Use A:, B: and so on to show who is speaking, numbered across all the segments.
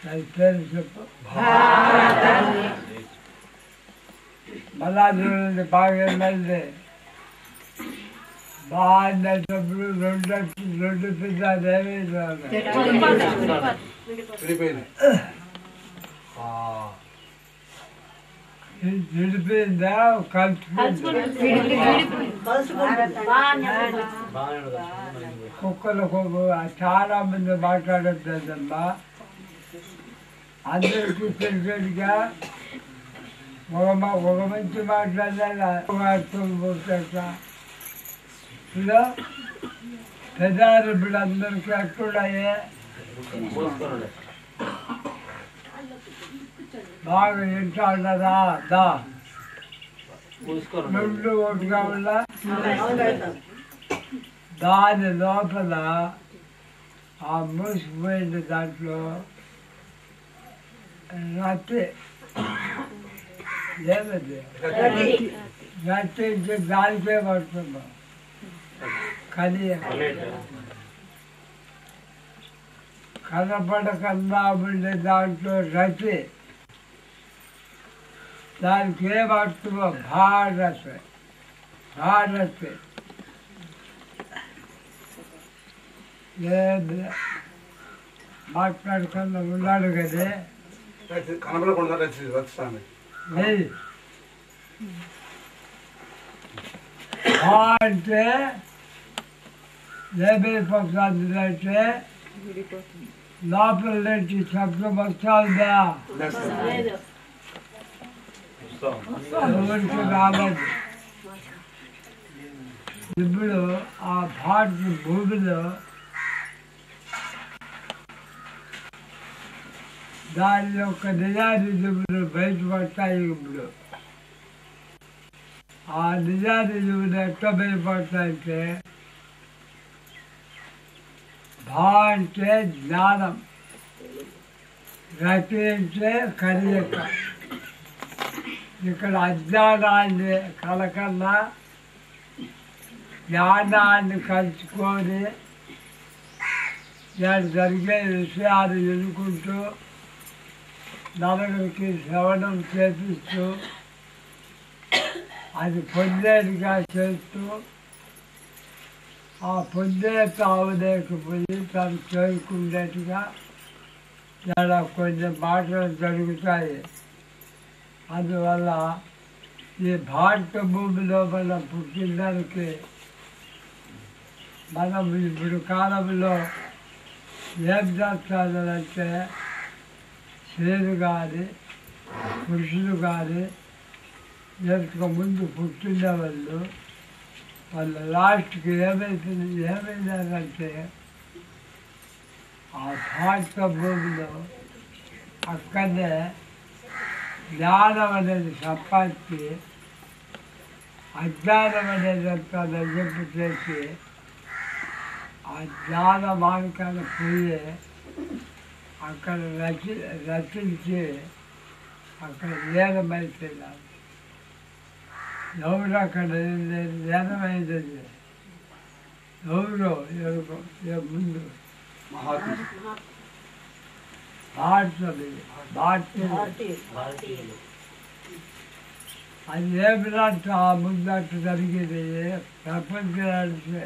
A: దాని పేరు చెప్పు మళ్ళా చూడండి బాగా వెళ్ళండి బాగున్నప్పుడు రెండు రెండు పిల్లలు ఏమీ రాదు.
B: విడిపోయింది ఆ,
A: విడిపోయిందా కలిసిపోయిందా కుక్కలకు చాలా మంది మాట్లాడద్దమ్మా అందరికీ తెలిసేదిగా ఒక మ- ఒక మంచి మాట్లాడాలి ఒక అర్థం పోతాక ఇప్పుడు పెదాలు ఇప్పుడు అందరికీ ఎక్కడాయే బాగా వింటాడరా దా రెండు ఒకటి కావాలా దాని లోపల ఆ మూసిపోయిన దాంట్లో రత్తి లేదండి రత్తి ఇంకా దానికే పడుతున్నాం కానీ కనపడకన్నా ఉండే దాంట్లో రతి దానికి ఏం అర్థమో భారత్ భారత్ లేదు మాట్లాడుకున్న ఉన్నాడు కదా
B: రచి- కనబడకుండా రచి రచిస్తాను
A: లేదు భా అంటే ఏమైపోతుంది అంటే లోపల నుంచి శబ్దం వస్తుందా ఎవరికి రాలేదు ఇప్పుడు ఆ భారత భూమిలో దాని యొక్క నిజాన్ని ఇప్పుడు బయటపడతాయి ఇప్పుడు ఆ నిజాన్ని ఇప్పుడు ఎట్లా బయటపడతాయంటే భా అంటే జ్ఞానం రతి అంటే కరియక ఇక్కడ అజ్ఞానాన్ని కలకన్నా జ్ఞానాన్ని కలుసుకొని దాని జరిగే విషయాలు ఎన్నుకుంటూ నలుగురికి శ్రవణం చేపిస్తూ అది పొందేదిగా చేస్తూ ఆ పొందే తావులేకపోయి తను చేరుకునేట్టుగా చాలా కొన్ని మాటలు జరుగుతాయి అందువల్ల ఈ భారత భూమిలో మనం పుట్టినదానికి మనం ఇప్పుడు కాలంలో ఏం చేస్తానంటే స్త్రీలు కానీ పురుషులు కానీ ఎంతకు ముందు పుట్టిన వాళ్ళు వాళ్ళ లాస్ట్కి ఏమైతుంది ఏమైందంటే ఆ భారత భూమిలో అక్కడనే జ్ఞానం అనేది సంపాదించి అజ్ఞానం అనేది అంతా నజంపు చేసి ఆ జ్ఞాన మార్గాన్ని పోయి అక్కడ రచి రచించి అక్కడ లీనమైపోయినారు ఎవరు అక్కడ లీనమైంది ఎవరు ఎవరు ఎవరు ముందు
B: మహాత్ముడు
A: భారతది భారతీయులు అది ఏమిటంటే ఆ ముందట్టు జరిగేది ప్రపంచానికి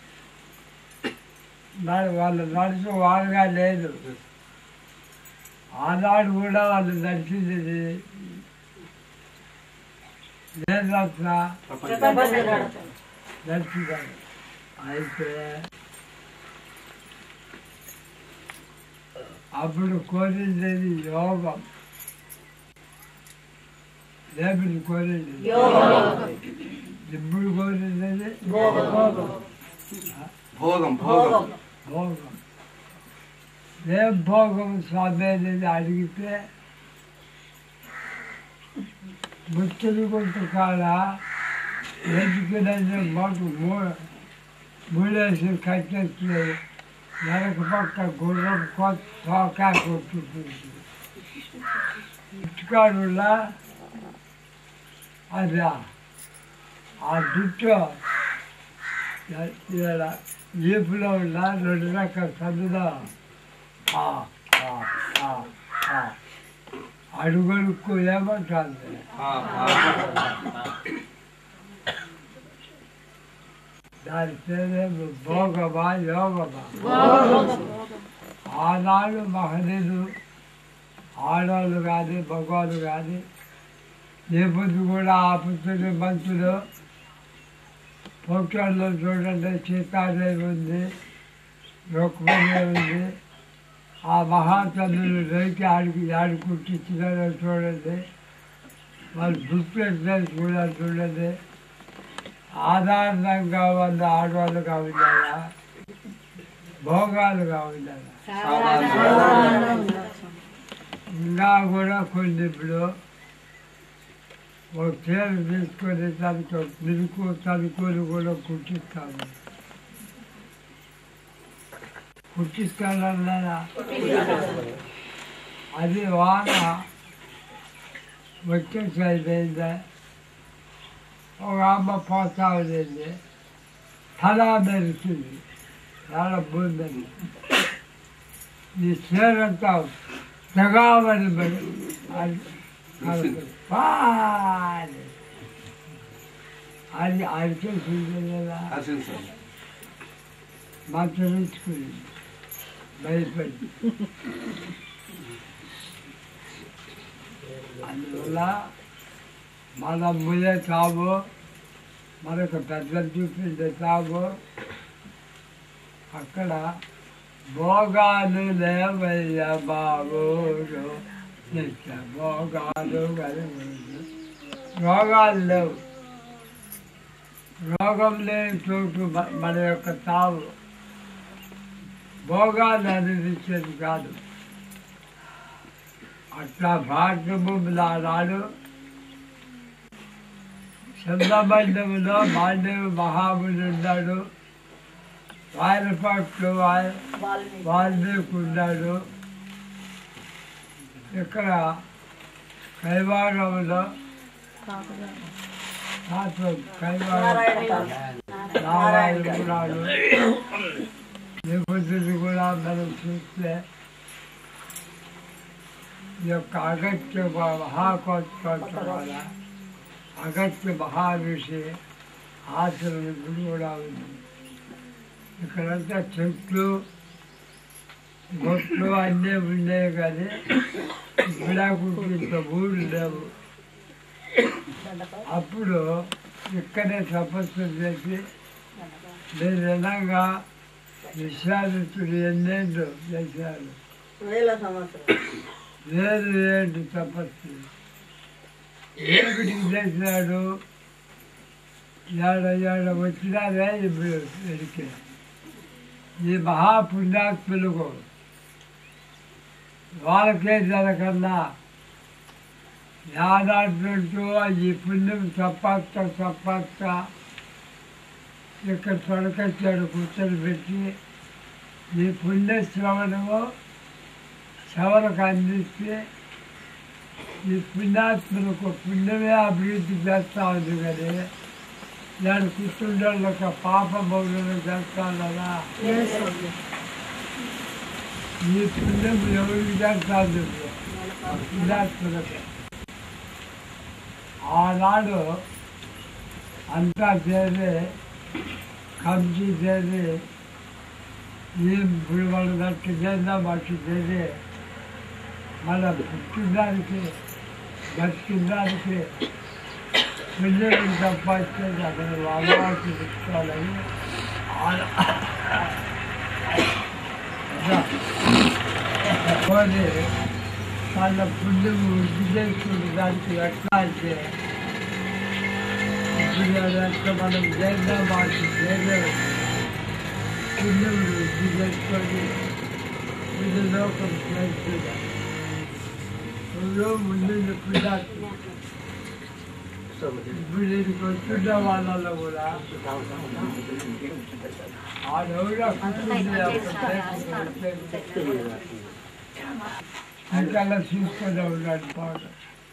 A: మరి వాళ్ళు నడుచు వాళ్ళగా లేదు ఆనాడు కూడా వాళ్ళు నడిచింది లేదట్లా నడిచినారు అయితే అప్పుడు కోరింది యోగం దేవుని కోరింది ఇప్పుడు కోరింది
B: భోగం భోగం
A: భోగం ఏం భోగం స్వామి అనేది అడిగితే ముచ్చలి గుంట కాడ ఎదుకునేది మాకు మూ మూడేసి కట్టేసి వెనక పక్క గుర్రం కొత్త తోకా కొట్టుకుంటుంది ఇటుకాడులా అది ఆ జుట్టు ఇలా ఈపులో ఉన్న రెండు రకాల చదువులో ఆ, ఆ, ఆ, అడుగడుక్కు ఏమంటారు
B: ఆ, ఆ.
A: దాని పేరేమో భోగమా యోగమా ఆనాడు మహనీయులు ఆడవాళ్ళు కానీ మగవాళ్ళు కానీ ఏ పొద్దు కూడా ఆపుతున్న మంచులు పోట్లలో చూడండి సీతాదేవి ఉంది రుక్మణి ఉంది ఆ మహాచంద్రులు రైతు ఆడికి ఆడుకుంటున్నారో చూడండి వాళ్ళు దుప్లెక్స్ కూడా చూడండి ఆధారంగా ఉన్న ఆడవాళ్ళుగా ఉండాలా భోగాలుగా ఉండాలా ఇంకా కూడా కొన్ని ఇప్పుడు ఒక చీర తీసుకొని తనకు నిలుకు తనుకొని కూడా కుట్టిస్తాను కుట్టిస్తానన్నా అది వాన వచ్చేసైపోయిందా ఒక అమ్మ పోతా ఉండేది తల మెరిచింది చాలా బుందని ఈ చీరంతా తెగామని మరి అది కలుపుతుంది. పాని. అది అరిచేసింది కదా
B: ఆశించండి.
A: మంత్రించుకుంది భయపడి అందువల్ల మన ముయ్యే తాము మనకు పెద్దలు చూపించే తాము అక్కడ భోగాలు లేవయ్య బాబోడు నిత్య భోగాలు కలగదు రోగాలు లేవు రోగం లేని చోటు మ- మన యొక్క తావు భోగాలు అనుభవించేది కాదు అట్లా భాగ్యములా నాడు చంద్రమండములో మాండవి మహాముని ఉన్నాడు ఆయన పట్ల వాల్మీకి ఉన్నాడు ఇక్కడ కైవారంలో కైవారం నారాయణ ఉన్నాడు నిపుణులు కూడా మనం చూస్తే ఈ యొక్క అగత్య మహాకోత్సవం వల్ల అగత్య మహారుషి ఆశ్రమం గుడి కూడా ఉంది ఇక్కడంతా చెట్లు గొట్లు అన్నీ ఉండేవి కానీ విడాకులకి ఇంత ఊళ్ళు లేవు అప్పుడు ఇక్కడే తపస్సు చేసి నేను విధంగా విశ్వామిత్రుడు ఎన్నేళ్ళు చేశారు
C: వేల సంవత్సరం
A: వేరు వేరు తపస్సు ఏమిటికి చేసినాడు ఏడ ఏడ వచ్చినారే ఇప్పుడు వెడికి ఈ మహాపుణ్యాత్ములకు వాళ్ళకే జరగన్నా యాదాంటూ ఈ పుణ్యం తప్పక్క తప్పక్క ఇక్కడ తొడకొచ్చాడు కూర్చొని పెట్టి ఈ పుణ్య శ్రవణము శవరకు అందిస్తే ఈ పుణ్యాత్మలకు పుణ్యమే అభివృద్ధి చేస్తా ఉంది కానీ దాని కూర్చుండోళ్ళకి పాప బౌలను చేస్తాను కదా ఈ పుణ్యం ఎవరికి చేస్తాను పుణ్యాత్మలకు ఆనాడు అంతా చేరి కంచి చేరి ఏం ఇప్పుడు వాళ్ళు గట్టి చేద్దాం అట్టు చేసి మన పుట్టిందానికి బతికిందానికి పిల్లలు సంపాదించేది అక్కడ అలవాటు తెచ్చుకోవాలని ఆల- పోనీ వాళ్ళ పుణ్యం వృద్ధి చేసుకుని దానికి ఎట్లా అంటే ఇప్పుడు అది ఎట్లా మనం చేద్దాం వాటి చేయలేము పుణ్యం వృద్ధి చేసుకొని ఇది లోకం చేస్తుంది రోజు ముందు పుణ్యాత్మ ఇప్పుడు దీనికి వస్తున్న వాళ్ళలో కూడా ఆ రోజున కూర్చుంది ఇంకా చూసుకొని ఉన్నాడు బాగా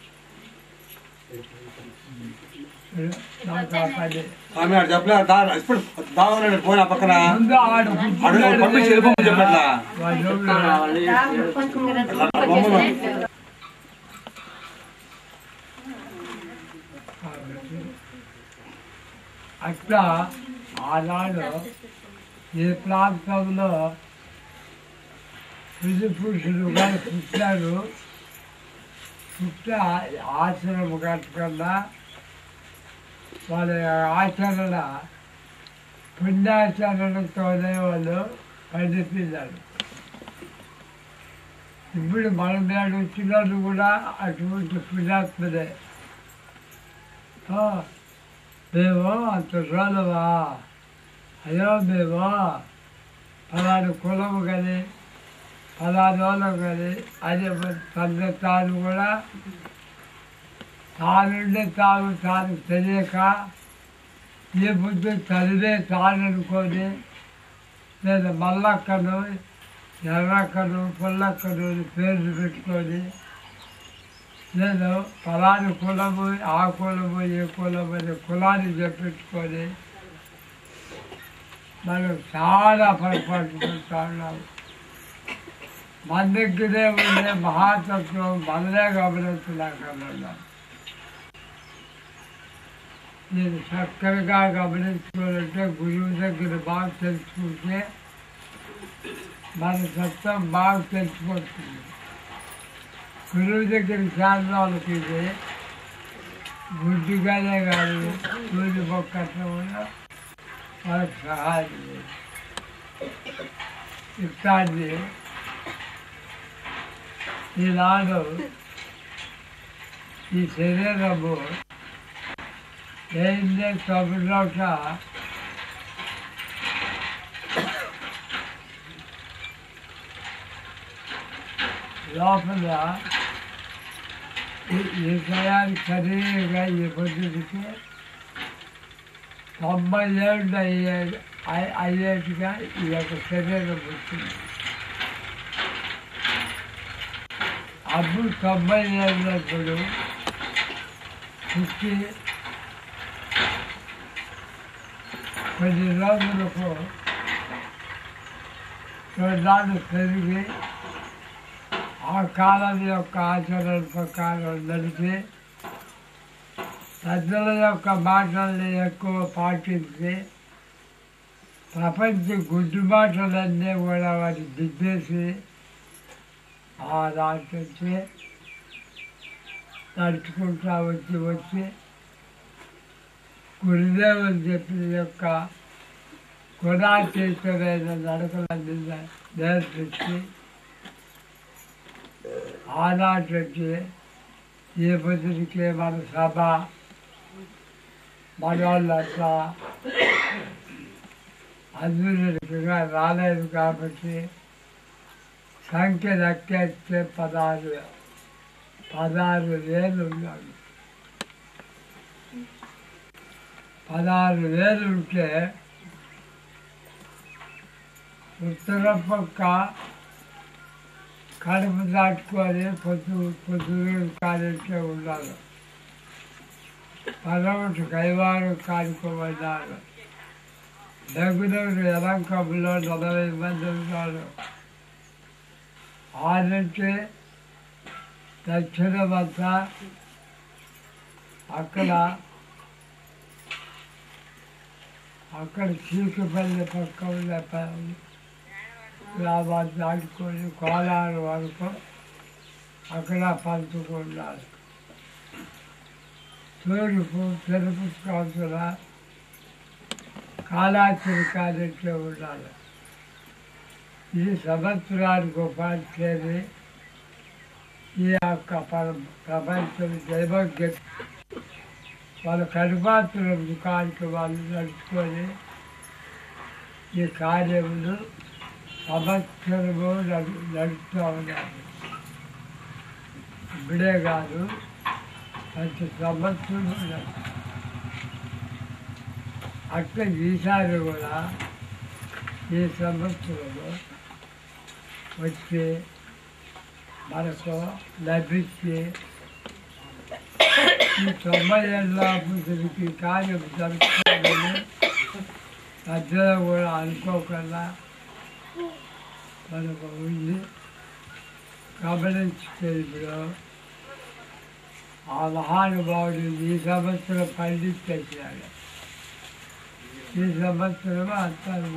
A: నాకు ఆ పని
B: స్వామి ఆడు చెప్పలే దా ఇప్పుడు దావనండి పోయిన పక్కన
A: ముందు ఆడు
B: అడుగు పంపించి వెళ్ళిపోమని చెప్పట్లా
A: వాళ్ళు అట్లా ఆనాడు ఈ ప్రాంతంలో పురుషు పురుషులుగా పుట్టారు పుట్ట ఆశ్రమం కట్టకుండా వాళ్ళ ఆచరణ పుణ్యాచరణతోనే వాళ్ళు పండితున్నారు ఇప్పుడు మన మీద వచ్చినోళ్ళు కూడా అటువంటి పుణ్యాత్మదే ఆ, మేము అంత రోజువా అయ్యో మేము ఫలాని కులము కానీ ఫలాని వాళ్ళం కానీ అదే తండ్రి తాను కూడా తానుండే తాను తాను తెలియక ఏ బుద్ధి చదివే తాను అనుకొని లేదా మల్లక్కను ఎర్రక్కను పుల్లక్కను అని పేర్లు పెట్టుకొని నేను ఫలాని కులము ఆ కులము ఏ కులము అనే కులాన్ని చెప్పించుకొని మనం చాలా పొరపాటుకుంటా ఉన్నాము మన దగ్గరే ఉండే మహాతత్వం మనలే గమనించలేకన్నా నేను చక్కగా గమనించుకోవాలంటే గురువు దగ్గర బాగా తెలుసుకుంటే మన సత్వం బాగా తెలిసిపోతుంది గురువు దగ్గర శాస్త్రాలకు ఇది గుడ్డిగానే కాదు సూర్య మొక్కట్లో కూడా వాళ్ళకి సహాయం చేయాలి. ఇట్లాంటి ఈనాడు ఈ శరీరము ఏంటంటే తొమ్మిదిలోక లోపల ఈ- ఈ టయానికి సరిగా ఈ పొద్దుకి తొంభై ఏళ్ళు అయ్యే అయ్యే- అయ్యేట్టుగా ఈ యొక్క శరీరం వచ్చింది అప్పుడు తొంభై ఏళ్ళప్పుడు పుట్టి కొన్ని రోజులకు రెండు పెరిగి ఆ కాలం యొక్క ఆచరణ ప్రకారం నడిచి పెద్దల యొక్క మాటల్ని ఎక్కువ పాటించి ప్రపంచ గుడ్డు మాటలన్నీ కూడా వాటి దిద్దేసి ఆ దాంట్ నుంచి నడుచుకుంటా వచ్చి వచ్చి గురుదేవులు చెప్పిన యొక్క గుణాతీతమైన నడకలన్నీ నేర్పించి ఆనాటి నుంచి ఏ పొద్దుడికి మన సభ మన వాళ్ళంతా అందరికీగా రాలేదు కాబట్టి సంఖ్య లెక్కేస్తే పదహారు పదహారు వేలు ఉన్నాడు పదహారు వేలు ఉంటే ఉత్తర పక్క కడుపు దాటుకొని పొద్దు పొద్దుగూరు కాలింటే ఉన్నారు పదవటి కైవారు కానుకోమన్నారు దగ్గర ఎలంకంలో నలభై మంది ఉన్నారు ఆ నుంచి దక్షిణమంతా అక్కడ అక్కడ చీకపల్లి పక్క ఉన్న ప- గ్రామాన్ని దాటుకొని కోలారు వరకు అక్కడ పంచుకున్నారు తూర్పు తెలుపు కాంతుల కాలాచరి కాలేట్లో ఉండాలి ఇది సంవత్సరానికి ఉపాధ్యాయుని ఈ యొక్క పర- ప్రపంచం దైవజ్ఞ వాళ్ళ కడుపాత్రం దుకాణానికి వాళ్ళు నడుచుకొని ఈ కార్యములు సంవత్సరము నడు నడుస్తూ ఉన్నారు ఇప్పుడే కాదు ప్రతి సంవత్సరం నడు- అట్లా ఈసారి కూడా ఈ సంవత్సరంలో వచ్చి మనకు లభించి ఈ తొంభై ఏళ్ళ పురుషుడికి కార్యం జరుపుకోవాలని మధ్యలో కూడా అనుకోకుండా మనకు ఉంది గమనించుకే ఇప్పుడు ఆ మహానుభావుడు ఈ సంవత్సరం పండించేసాడు ఈ సంవత్సరం అంతారు